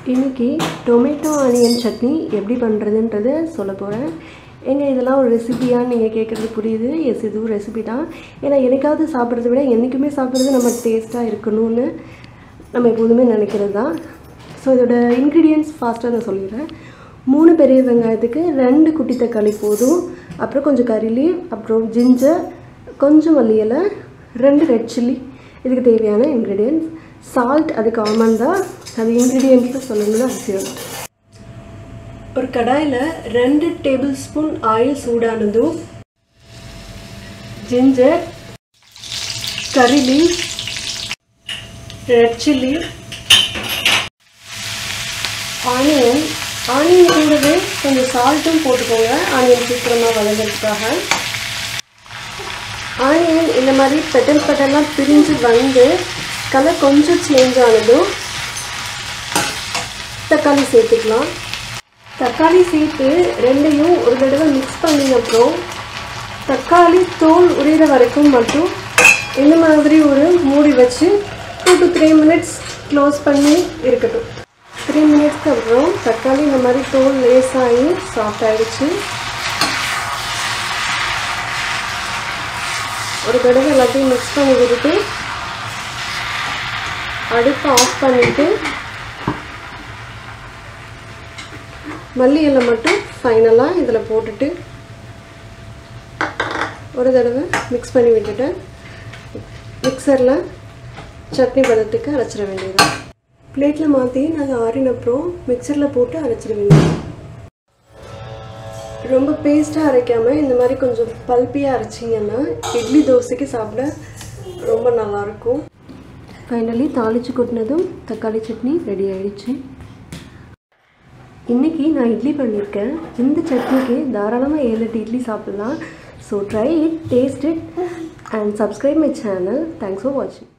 இன்றைக்கி tomato onion chutney எப்படி பண்ணுறதுன்றத சொல்ல போகிறேன் எங்க இதெல்லாம் ஒரு ரெசிபியான்னு நீங்கள் கேட்குறது புரியுது எஸ் இதுவும் ரெசிபி தான் ஏன்னா என்னைக்காவது சாப்பிட்றத விட என்றைக்குமே சாப்பிட்றது நம்ம டேஸ்ட்டாக இருக்கணும்னு நம்ம எப்போதுமே நினைக்கிறது தான் ஸோ இதோட இன்க்ரீடியன்ஸ் ஃபாஸ்ட்டாக நான் சொல்லிடுறேன் மூணு பெரிய வெங்காயத்துக்கு ரெண்டு குட்டி தக்காளி போதும் அப்புறம் கொஞ்சம் கறிலி அப்புறம் ஜிஞ்சர் கொஞ்சம் மல்லி இலை ரெண்டு ரெட் சில்லி இதுக்கு தேவையான இன்க்ரீடியன்ஸ் சால்ட் அது காமன் தான் அது இன்க்ரீடியன்ஸில் சொல்லணும்னு அவசியம் இல்லை. ஒரு கடாயில் ரெண்டு டேபிள் ஸ்பூன் ஆயில் சூடானதும் ginger curry leave red chilli onion onion கூடவே கொஞ்சம் சால்ட்டும் போட்டுக்கோங்க ஆனியன் சீக்கிரமாக வளர்கிறதுக்காக ஆனியன் இந்த மாதிரி பெட்டல் பெட்டலாக பிரிஞ்சு வந்து கலர் கொஞ்சம் சேஞ்ச் ஆனதும் தக்காளி சேர்த்துக்கலாம் தக்காளி சேர்த்து ரெண்டையும் ஒரு தடவை மிக்ஸ் பண்ணின அப்புறம் தக்காளி தோல் உரிகிற வரைக்கும் மட்டும் இந்த மாதிரி ஒரு மூடி வச்சு two to three minutes close பண்ணி இருக்கட்டும் த்ரீ மினிட்ஸ்க்கு அப்புறம் தக்காளி இந்த மாதிரி தோல் லேஸாகி சாஃப்ட் ஆகிடுச்சு ஒரு தடவை எல்லாத்தையும் மிக்ஸ் பண்ணி விட்டுட்டு அடுப்பை ஆஃப் பண்ணிவிட்டு மல்லி இலை மட்டும் ஃபைனலாக இதில் போட்டுட்டு ஒரு தடவை மிக்ஸ் பண்ணி விட்டுட்டேன் மிக்சரில் சட்னி பதத்துக்கு அரைச்சிட வேண்டியது பிளேட்டில் மாற்றி நாங்கள் ஆறின அப்புறம் மிக்சரில் போட்டு அரைச்சிட வேண்டியது ரொம்ப பேஸ்ட்டாக அரைக்காமல் இந்த மாதிரி கொஞ்சம் பல்பியாக அரைச்சிங்கன்னா இட்லி தோசைக்கு சாப்பிட ரொம்ப நல்லாயிருக்கும் ஃபைனலி தாளித்து கொட்டினதும் தக்காளி சட்னி ரெடி ஆயிடுச்சு இன்றைக்கி நான் இட்லி பண்ணியிருக்கேன் இந்த சட்னிக்கு தாராளமாக ஏழு எட்டு இட்லி சாப்பிட்லாம் so try it taste it and subscribe my channel thanks for வாட்சிங்